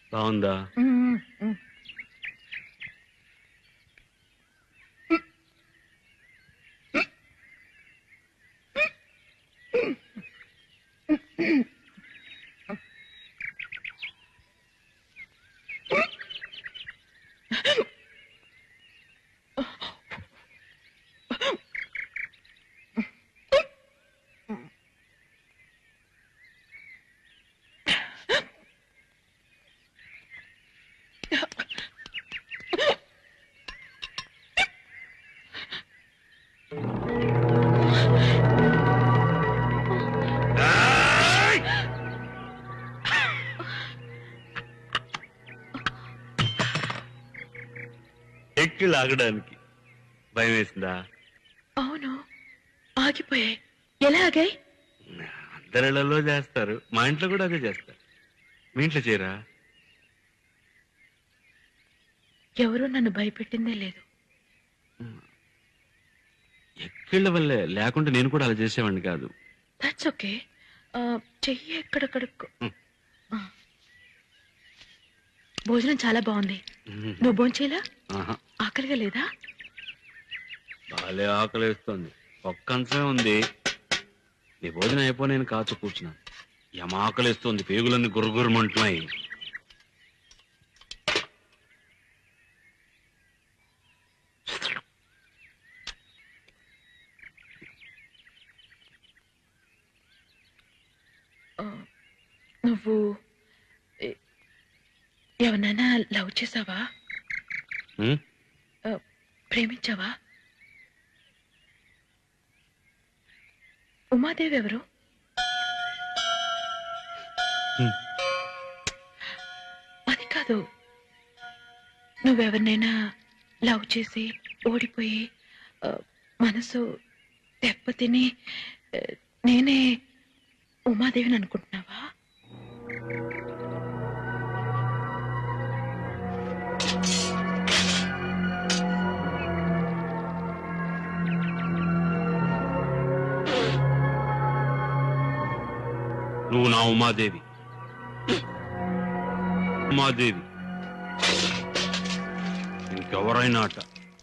బాగుందా మ్మ్, మ్మ్. ఎక్కి లాగడానికి భయం వేసిందా అవును ఆగిపోయాయి ఎలా ఆగాయి అందరిళ్లలో చేస్తారు మా ఇంట్లో కూడా అదే చేస్తారు మీ ఇంట్లో చేయరా ఎవరూ నన్ను భయపెట్టిందే లేదు ఎక్కిళ్ళ వల్లే లేకుంటే నేను కూడా అలా చేసేవాడిని కాదు దట్స్ ఓకే చెయ్యి ఎక్కడెక్కడికో Hmm. ఆ. భోజనం చాలా బాగుంది ఉహు. నువ్వు భోంచేలా ఆహా. ఆకలిగా లేదా బాలే ఆకలిస్తుంది ఒక్క అంశమే ఉంది నీ భోజనం అయిపో నేను కాచు కూర్చున్నాను యమ ఆకలిస్తుంది పేగులన్నీ గురుగురుమంటున్నాయి ఆ, నువ్వు ఎ- ఎవరినైనా లవ్ చేసావా ఉం? ఆ, ప్రేమించావా ఉమాదేవి ఎవరు హ్మ్. అది కాదు నువ్వెవరినైనా లవ్ చేసి ఓడిపోయి ఆ, మనసు దెబ్బతిని ఆ, నేనే ఉమాదేవిని అనుకుంటున్నావా నువ్వు నా ఉమాదేవి ఉమాదేవి ఇంకెవరైనా అట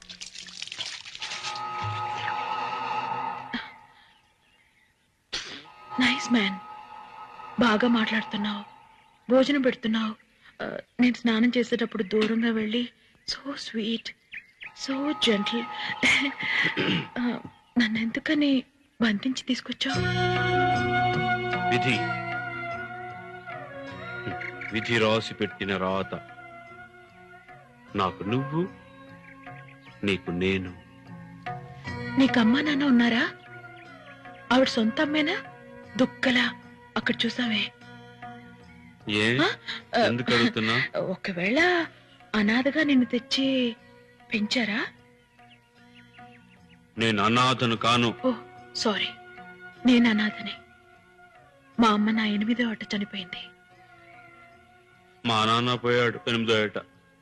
నైస్ మ్యాన్ బాగా మాట్లాడుతున్నావు భోజనం పెడుతున్నావు ఆ, నేను స్నానం చేసేటప్పుడు దూరంగా వెళ్ళి సో స్వీట్ సో జెంటల్ నన్ను ఎందుకని బంధించి తీసుకొచ్చావు విధి విధి రాసి పెట్టిన రాత నాకు నువ్వు నీకు నేను నీకు అమ్మా నాన్న ఉన్నారా ఆవిడ సొంత అమ్మేనా దుక్కలా అక్కడ చూసావే ఏ ఆ? ఆ, ఎందుకు అడుగుతున్నా ఒకవేళ అనాథగా నిన్ను తెచ్చి పెంచారా నేను అనాథను కాను ఓ సారీ నేను అనాథని మా అమ్మ నా ఎనిమిదో అట చనిపోయింది మా నాన్న పోయాడు ఎనిమిదో ఏట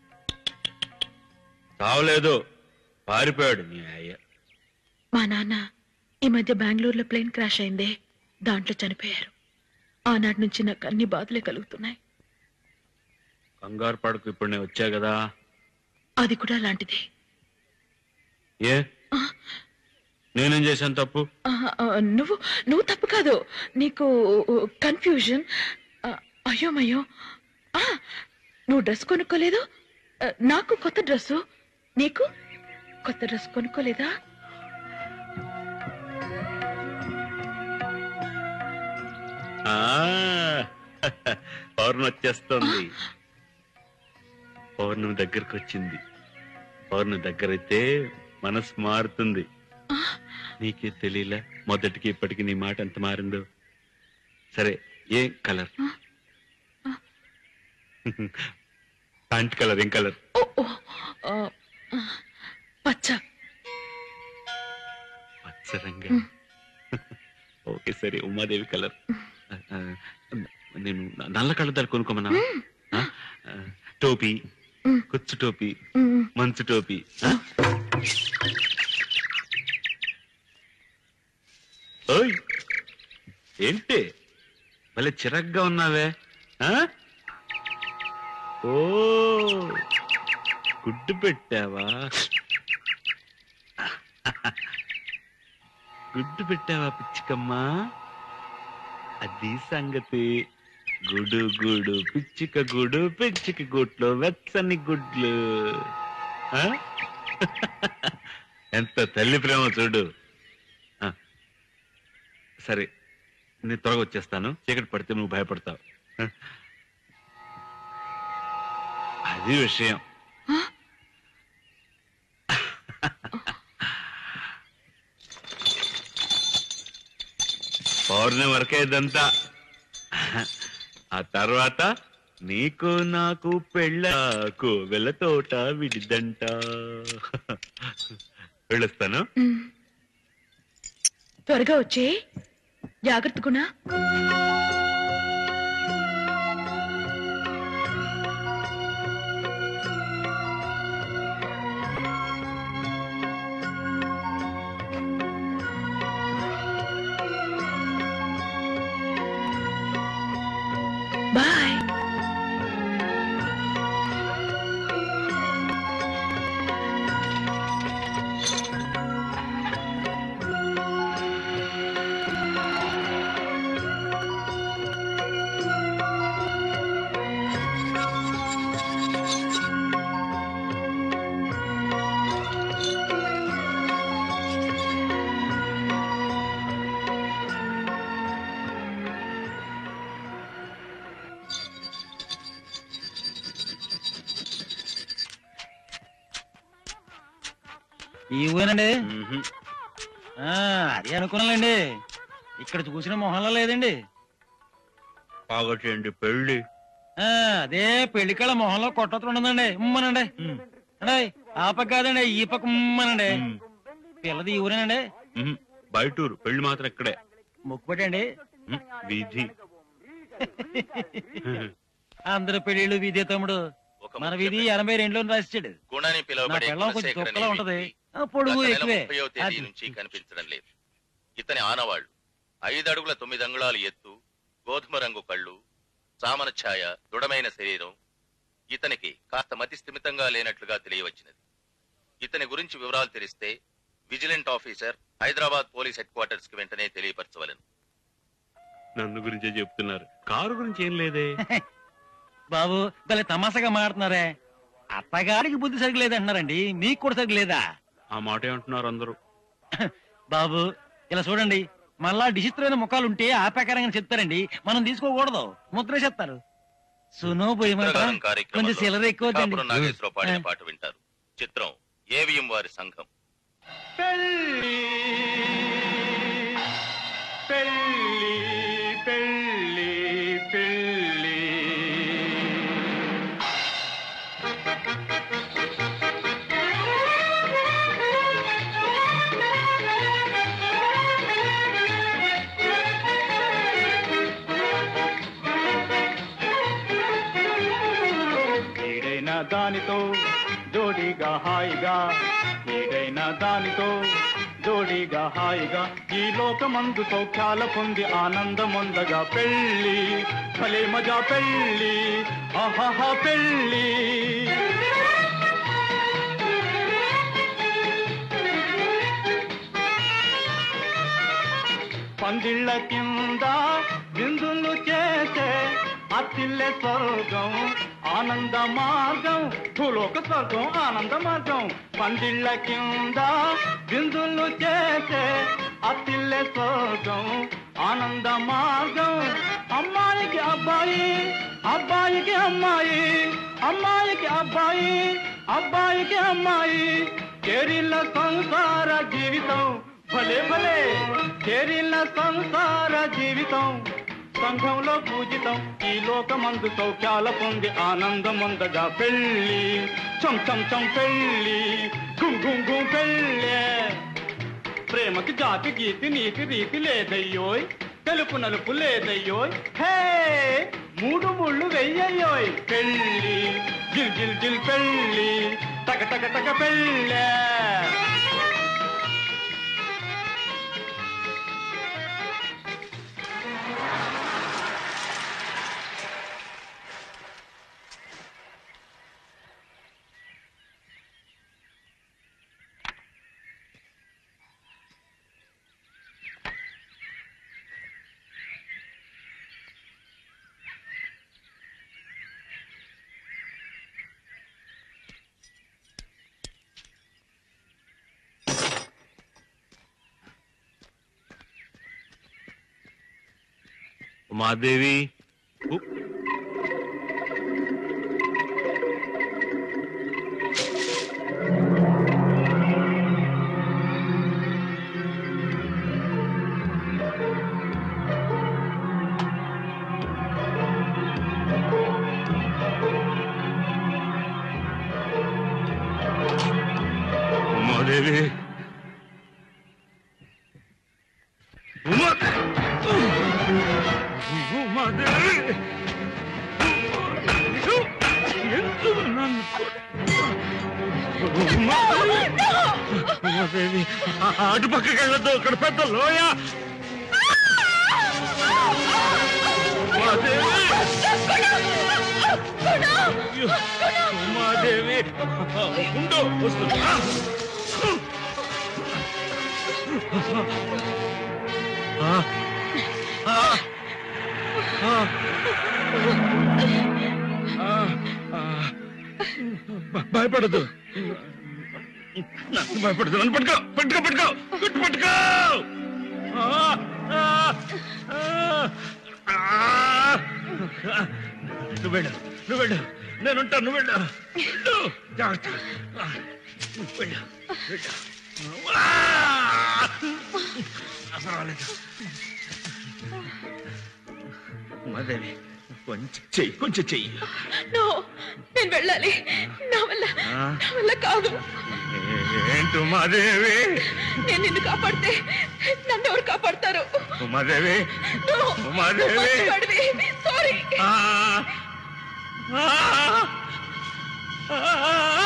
చావలేదు పారిపోయాడు నీ అయ్య మా నాన్న ఈ మధ్య బెంగళూరులో ప్లేన్ క్రాష్ అయిందే దాంట్లో చనిపోయారు ఆనాటి నుంచి నాకు అన్ని బాధలే కలుగుతున్నాయి కంగారు పడకు ఇప్పుడు నేను వచ్చా కదా అది కూడా అలాంటిదే ఏ ఆ. నేనేం చేశాను తప్పు ఆ, ఆ, నువ్వు నువ్వు తప్పు కాదు నీకు కన్ఫ్యూజన్ అయ్యోమయ్యో ఆ, నువ్వు డ్రెస్ కొనుక్కోలేదు ఆ, నాకు కొత్త డ్రెస్సు నీకు కొత్త డ్రెస్ కొనుక్కోలేదా ఆ పౌర్ణమి వచ్చేస్తుంది పౌర్ణమి దగ్గరకు వచ్చింది పౌర్ణమి దగ్గరైతే మనసు మారుతుంది ఆ, నీకే తెలియలే మొదటికి ఇప్పటికి నీ మాట ఎంత మారిందో సరే ఏం కలర్ ఆ, ఆ. ప్యాంట్ కలర్ ఏం కలర్ ఓ, ఓ, ఆ, ఆ, పచ్చ పచ్చ రంగు ఓకే సరే ఉమాదేవి కలర్ ఆ, ఆ, నేను నల్ల కళ్ళద్దాలు కొనుక్కోమన్నా ఆ? ఆ, టోపీ మ్. కుచ్చు టోపీ మ్, మంచు టోపీ ఆ? ఓయ్ ఏంటి భలే చిరగ్గా ఉన్నావే ఆ? ఓ గుడ్డు పెట్టావా గుడ్డు పెట్టావా పిచ్చికమ్మా అది సంగతి గుడు గుడు పిచ్చిక గుడు పిచ్చిక గుడ్లు వెచ్చని గుడ్లు ఆ? ఎంత తల్లి ప్రేమ చూడు ఆ. సరే నేను త్వరగా వచ్చేస్తాను చీకటి పడితే నువ్వు భయపడతావు ఆ? అది విషయం ఆ? పౌర్ణమి వరకే ఇదంతా ఆ తర్వాత నీకు నాకు పెళ్ళకు తోట విడిదంట వెళ్ళొస్తాను ఉమ్. త్వరగా వచ్చే జాగ్రత్త గుణా బాయ్ ఈ ఊరేనండి మ్మ్హ్. ఆ, అదే అనుకున్నానండి ఇక్కడ చూసిన మొహంలో లేదండి పాగొట్టేయండి పెళ్ళి ఆ, అదే పెళ్లి కళ మొహంలో కొట్టతలు ఉండదండి ఉమ్మనండి అంటే ఆ పక్క కాదండి ఈ పక్క ఉమ్మనండి మ్మ్. పిల్లది ఈ ఊరేనండి మ్మ్. బయటూరు పెళ్లి మాత్రం ఇక్కడే ముక్కు పెట్టండి మ్మ్. వీధి అందరు పెళ్లిళ్ళు వీధి తమ్ముడు ఒక మన ముఖ్య వీధి ప్రశ్న. ఎనభై రెండులో రాసిచ్చాడు గుణని నా పిలువబడే పిల్లం కొంచెం గుణశేఖర్ అనే దుక్కలా ఉంటది వ్యక్తి ఆ, పొడుగు గత నెల ఎక్కువే ముప్పైవ తేదీ అది. నుంచి కనిపించడం లేదు ఇతని ఆనవాళ్లు ఐదు అడుగుల తొమ్మిది అంగుళాలు ఎత్తు గోధుమ రంగు కళ్ళు చామన ఛాయ దృఢమైన శరీరం ఇతనికి కాస్త మతి స్థిమితంగా లేనట్లుగా తెలియవచ్చినది ఇతని గురించి వివరాలు తెలిస్తే vigilant officer Hyderabad police head quarters కి వెంటనే తెలియపరచవలను నన్ను గురించే చెప్తున్నారు కారు గురించి ఏం లేదే బాబు భలే తమాషాగా మాట్లాడుతున్నారే అత్తగారికి బుద్ధి సరిగ్గా లేదంటున్నారండి మీకు కూడా సరిగ్గా లేదా ఆ మాట ఏమంటున్నారు అందరూ బాబు ఇలా చూడండి మళ్ళా డిజిత్రైన ముఖాలు ఉంటే ఆ ప్రకారంగా చెప్తారండి మనం తీసుకోకూడదు ముద్ర చెప్తారు సునో పోయి చిత్రగానం కొంచెం కార్యక్రమంలో సిల్లర ఎక్కువ వద్దండి. పిఠాపురం నాగేశ్వరరావు పాడిన ఆ. పాట వింటారు చిత్రం ఏవిఎం వారి సంఘం పెళ్ళి పెళ్ళి పెళ్ళి పెళ్ళి ఈడైన దానితో జోడీగా హాయిగా ఈడైన దానితో జోడీగా హాయిగా ఈ లోకమందు సౌఖ్యాల పొంది ఆనందముందగా పెళ్ళి భలే మజా పెళ్ళి ఆహాహా పెళ్ళి పందిళ్ళ కింద విందులు చేసే అతిల్లె స్వర్గం ఆనంద మార్గం భూలోక స్వర్గం ఆనంద మార్గం పందిళ్ళ కింద విందులు చేసే అతిల్లె స్వర్గం ఆనంద మార్గం అమ్మాయికి అబ్బాయి అబ్బాయికి అమ్మాయి అమ్మాయికి అబ్బాయి అబ్బాయికి అమ్మాయి చేరిల్ల సంసార జీవితం భలే భలే చేరిల్ల సంసార జీవితం సంఘంలో పూజితం ఈ లోకమందు సౌఖ్యాల పొంది ఆనందముందగా పెళ్ళి చం చం చం పెళ్ళి గుం గుం గుం పెళ్ళే ప్రేమకి జాతి గీతి నీతి రీతి లేదయ్యోయ్ తెలుపు నలుపు లేదయ్యోయ్ హే మూడు ముళ్ళు వెయ్యయ్యోయ్ పెళ్ళి జిల్ జిల్ జిల్ పెళ్ళి టక టక టక పెళ్ళే ఉమాదేవి ఉ- ఉమాదేవి ఉమా ఉమాదేవి ఎందుకు నన్ను ఉమాదేవి అటు పక్కకి వెళ్ళొద్దు అక్కడ పెద్ద లోయ ఉమాదేవి అయ్యో, ఉమాదేవి ఉండు వస్తున్నా ఆ, ఆ, ఆ, ఆ, ఆ. భ- భయపడదు నాకు భయపడదు నన్ను పట్టుకో పట్టుకో పట్టుకో గుట్టు పట్టుకో ఆ, ఆ, ఆ, ఆ. నువ్వు వెళ్ళు నువ్వు వెళ్ళు నేను ఉంటాను నువ్వు వెళ్ళు వెళ్ళు జాగ్రత్త ఆ, వెళ్ళు వెళ్ళు ఆ! పర్వాలేదు మదరి కొంచెం చెయ్యి కొంచెం చెయ్యి నో నేను వెళ్ళాలి నా వల్ల ఆ? నా వల్ల కాదు ఏంటి ఉమాదేవి నేను నిన్ను కాపాడితే నన్ను ఎవరు కాపాడతారు ఉమాదేవి No, ఉమాదేవి. నువ్వు మంచివాడివి. Sorry. ఆ! ఆ! ఆ!